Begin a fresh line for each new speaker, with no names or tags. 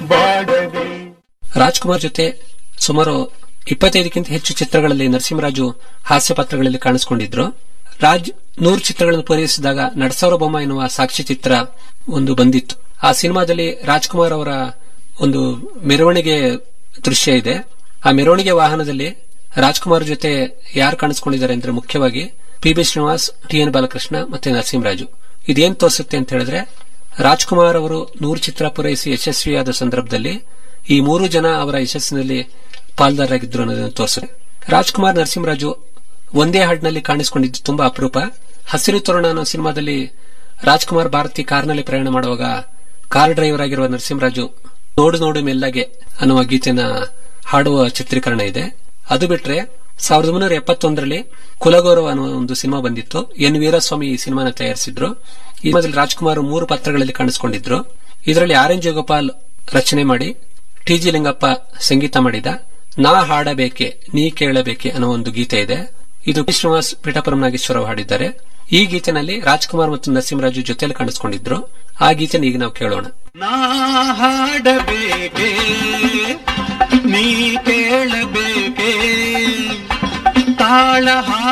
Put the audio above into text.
ಬಾಡದೆ
ರಾಜ್ಕುಮಾರ್ ಜೊತೆ ಸುಮಾರು ಇಪ್ಪತ್ತೈದಕ್ಕಿಂತ ಹೆಚ್ಚು ಚಿತ್ರಗಳಲ್ಲಿ ನರಸಿಂಹರಾಜು ಹಾಸ್ಯ ಪಾತ್ರಗಳಲ್ಲಿ ಕಾಣಿಸಿಕೊಂಡಿದ್ರು ರಾಜ್ ನೂರು ಚಿತ್ರಗಳನ್ನು ಪೂರೈಸಿದಾಗ ನಡಸವರ ಬೊಮ್ಮ ಎನ್ನುವ ಸಾಕ್ಷಿ ಚಿತ್ರ ಒಂದು ಬಂದಿತ್ತು ಆ ಸಿನಿಮಾದಲ್ಲಿ ರಾಜ್ಕುಮಾರ್ ಅವರ ಒಂದು ಮೆರವಣಿಗೆ ದೃಶ್ಯ ಇದೆ ಆ ಮೆರವಣಿಗೆ ವಾಹನದಲ್ಲಿ ರಾಜ್ಕುಮಾರ್ ಜೊತೆ ಯಾರು ಕಾಣಿಸ್ಕೊಂಡಿದ್ದಾರೆ ಅಂದ್ರೆ ಮುಖ್ಯವಾಗಿ P B Srinivas T N Balakrishna ಮತ್ತೆ ನರಸಿಂಹರಾಜು ಇದೇನ್ ತೋರಿಸುತ್ತೆ ಅಂತ ಹೇಳಿದ್ರೆ ರಾಜ್ಕುಮಾರ್ ಅವರು ನೂರು ಚಿತ್ರ ಪೂರೈಸಿ ಯಶಸ್ವಿಯಾದ ಸಂದರ್ಭದಲ್ಲಿ ಈ ಮೂರು ಜನ ಅವರ ಯಶಸ್ಸಿನಲ್ಲಿ ಪಾಲ್ದಾರರಾಗಿದ್ರು ಅನ್ನೋದನ್ನು ತೋರಿಸುತ್ತೆ ರಾಜ್ಕುಮಾರ್ ನರಸಿಂಹರಾಜು ಒಂದೇ ಹಾಡಿನಲ್ಲಿ ಕಾಣಿಸಿಕೊಂಡಿದ್ದು ತುಂಬಾ ಅಪರೂಪ ಹಸಿರು ತೋರಣ ಅನ್ನೋ ಸಿನಿಮಾದಲ್ಲಿ ರಾಜ್ಕುಮಾರ್ ಭಾರತಿ ಕಾರ್ನಲ್ಲಿ ಪ್ರಯಾಣ ಮಾಡುವಾಗ ಕಾರ್ ಡ್ರೈವರ್ ಆಗಿರುವ ನರಸಿಂಹರಾಜು ನೋಡು ನೋಡು ಮೆಲ್ಲಗೆ ಅನ್ನುವ ಗೀತೆನ ಹಾಡುವ ಚಿತ್ರೀಕರಣ ಇದೆ ಅದು ಬಿಟ್ರೆ ಸಾವಿರದ ಒಂಬೈನೂರ ಎಪ್ಪತ್ತೊಂದರಲ್ಲಿ ಕುಲಗೌರವ ಅನ್ನುವ ಒಂದು ಸಿನಿಮಾ ಬಂದಿತ್ತು ಎನ್ ವೀರಸ್ವಾಮಿ ಈ ಸಿನಿಮಾನ ತಯಾರಿಸಿದ್ರು ಈ ಸಿನಿಮಾದಲ್ಲಿ ರಾಜ್ಕುಮಾರ್ ಮೂರು ಪಾತ್ರಗಳಲ್ಲಿ ಕಾಣಿಸಿಕೊಂಡಿದ್ರು ಇದರಲ್ಲಿ ಆರ್ ಎನ್ ಜೋಗೋಪಾಲ್ ರಚನೆ ಮಾಡಿ ಟಿ ಜಿ ಲಿಂಗಪ್ಪ ಸಂಗೀತ ಮಾಡಿದ ನಾ ಹಾಡಬೇಕೆ ನೀ ಕೇಳಬೇಕೆ ಅನ್ನೋ ಒಂದು ಗೀತೆ ಇದೆ ಇದು ಪಿ. ಶ್ರೀನಿವಾಸ್ ಪೀಠಾಪುರಂ ನಾಗೇಶ್ವರರಾವ್ ಹಾಡಿದ್ದಾರೆ ಈ ಗೀತೆನಲ್ಲಿ ರಾಜ್ಕುಮಾರ್ ಮತ್ತು ನರಸಿಂಹರಾಜು ಜೊತೆಯಲ್ಲಿ ಕಾಣಿಸಿಕೊಂಡಿದ್ರು ಆ ಗೀತೆನ ಈಗ ನಾವು ಕೇಳೋಣ
ನಾ ಹಾಡಬೇಕೆ ನೀ ಕೇಳಬೇಕೆ ತಾಳ ಹಾಡ